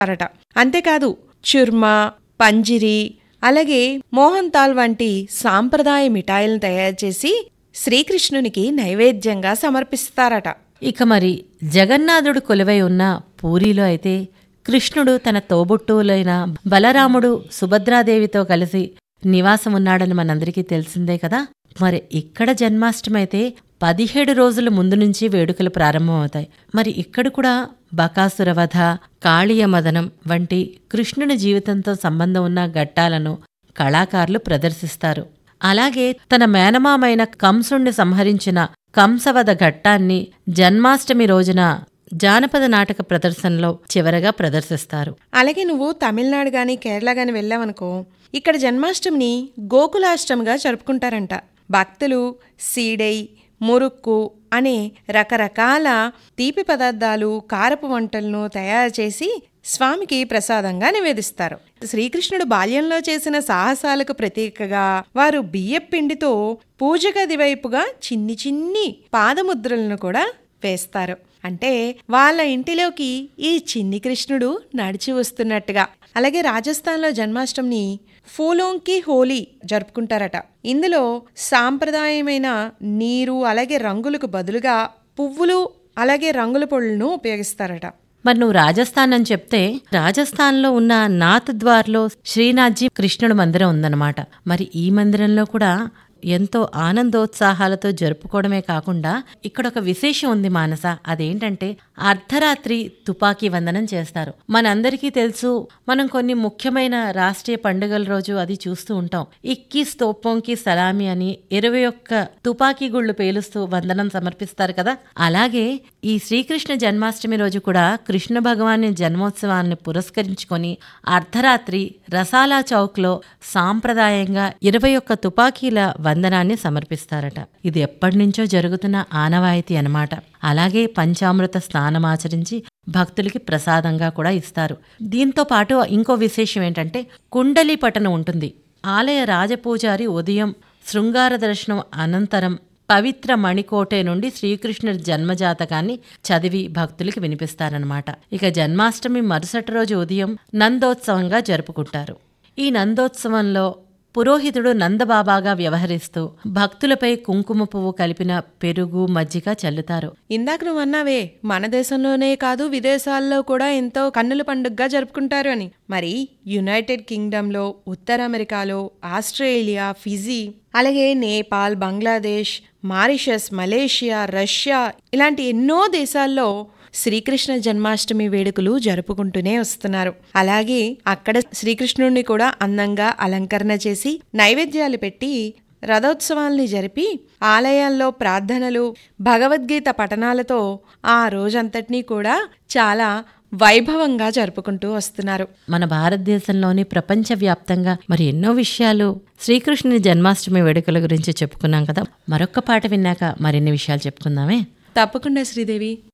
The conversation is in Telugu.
అరట అంతేకాదు చుర్మా పంజిరి అలాగే మోహన్ తాల్ వంటి సాంప్రదాయ మిఠాయిలను తయారు చేసి శ్రీకృష్ణునికి నైవేద్యంగా సమర్పిస్తారట ఇక మరి జగన్నాథుడు కొలువై ఉన్న పూరిలో అయితే కృష్ణుడు తన తోబుట్టువులైన బలరాముడు సుభద్రాదేవితో కలిసి నివాసం ఉన్నాడని మనందరికీ తెలిసిందే కదా మరి ఇక్కడ జన్మాష్టమి అయితే పదిహేడు రోజుల ముందు నుంచి వేడుకలు ప్రారంభమవుతాయి మరి ఇక్కడ కూడా బకాసురవధ కాళీయ మదనం వంటి కృష్ణుని జీవితంతో సంబంధం ఉన్న ఘట్టాలను కళాకారులు ప్రదర్శిస్తారు అలాగే తన మేనమామైన కంసుణ్ణి సంహరించిన కంసవధ ఘట్టాన్ని జన్మాష్టమి రోజున జానపద నాటక ప్రదర్శనలో చివరగా ప్రదర్శిస్తారు అలాగే నువ్వు తమిళనాడు గాని కేరళ గాని వెళ్ళావనుకో ఇక్కడ జన్మాష్టమిని గోకులాష్టమిగా జరుపుకుంటారంట భక్తులు సీడై మురుక్కు అనే రకరకాల తీపి పదార్థాలు కారపు వంటలను తయారు చేసి స్వామికి ప్రసాదంగా నివేదిస్తారు శ్రీకృష్ణుడు బాల్యంలో చేసిన సాహసాలకు ప్రతీకగా వారు బియ్యపు పిండితో పూజ గది వైపుగా చిన్ని చిన్ని పాదముద్రలను కూడా వేస్తారు అంటే వాళ్ళ ఇంటిలోకి ఈ చిన్ని కృష్ణుడు నడిచి వస్తున్నట్టుగా అలాగే రాజస్థాన్లో జన్మాష్టమిని ఫూలోంకి హోలీ జరుపుకుంటారట ఇందులో సాంప్రదాయమైన నీరు అలాగే రంగులకు బదులుగా పువ్వులు అలాగే రంగుల పొడులను ఉపయోగిస్తారట మరి నువ్వు రాజస్థాన్ అని చెప్తే రాజస్థాన్లో ఉన్న నాథ్ ద్వార్లో శ్రీనాథ్జీ కృష్ణుడు మందిరం ఉందన్నమాట మరి ఈ మందిరంలో కూడా ఎంతో ఆనందోత్సాహాలతో జరుపుకోవడమే కాకుండా ఇక్కడ ఒక విశేషం ఉంది మానస అదేంటంటే అర్ధరాత్రి తుపాకీ వందనం చేస్తారు మనందరికీ తెలుసు మనం కొన్ని ముఖ్యమైన రాష్ట్రీయ పండుగల రోజు అది చూస్తూ ఉంటాం ఇక్కి స్తోపంకి సలామి అని ఇరవై ఒక్క తుపాకీ గుళ్ళు పేలుస్తూ వందనం సమర్పిస్తారు కదా అలాగే ఈ శ్రీకృష్ణ జన్మాష్టమి రోజు కూడా కృష్ణ భగవాని జన్మోత్సవాన్ని పురస్కరించుకొని అర్ధరాత్రి రసాలా చౌక్లో సాంప్రదాయంగా ఇరవై ఒక్క తుపాకీల వందనాన్ని సమర్పిస్తారట ఇది ఎప్పటి నుంచో జరుగుతున్న ఆనవాయితీ అన్నమాట అలాగే పంచామృత స్నానమాచరించి భక్తులకి ప్రసాదంగా కూడా ఇస్తారు దీంతో పాటు ఇంకో విశేషం ఏంటంటే కుండలి పఠనం ఉంటుంది ఆలయ రాజపూజారి ఉదయం శృంగార దర్శనం అనంతరం పవిత్ర మణికోటే నుండి శ్రీకృష్ణుడి జన్మజాతకాన్ని చదివి భక్తులకి వినిపిస్తారనమాట ఇక జన్మాష్టమి మరుసటి రోజు ఉదయం నందోత్సవంగా జరుపుకుంటారు ఈ నందోత్సవంలో పురోహితుడు నందబాబాగా వ్యవహరిస్తూ భక్తులపై కుంకుమ పువ్వు కలిపిన పెరుగు మజ్జిగ చల్లుతారు ఇందాక నువ్వు అన్నావే మన దేశంలోనే కాదు విదేశాల్లో కూడా ఎంతో కన్నుల పండుగగా జరుపుకుంటారు అని మరి యునైటెడ్ కింగ్డమ్లో ఉత్తర అమెరికాలో ఆస్ట్రేలియా ఫిజీ అలాగే Nepal Bangladesh Mauritius Malaysia Russia ఇలాంటి ఎన్నో దేశాల్లో శ్రీకృష్ణ జన్మాష్టమి వేడుకలు జరుపుకుంటూనే వస్తున్నారు అలాగే అక్కడ శ్రీకృష్ణుడిని కూడా అందంగా అలంకరణ చేసి నైవేద్యాలు పెట్టి రథోత్సవాల్ని జరిపి ఆలయాల్లో ప్రార్థనలు భగవద్గీత పఠనాలతో ఆ రోజంతటినీ కూడా చాలా వైభవంగా జరుపుకుంటూ వస్తున్నారు మన భారతదేశంలోని ప్రపంచవ్యాప్తంగా మరి ఎన్నో విషయాలు శ్రీకృష్ణుని జన్మాష్టమి వేడుకల గురించి చెప్పుకున్నాం కదా మరొక్క పాట విన్నాక మరిన్ని విషయాలు చెప్పుకుందామే తప్పకుండా శ్రీదేవి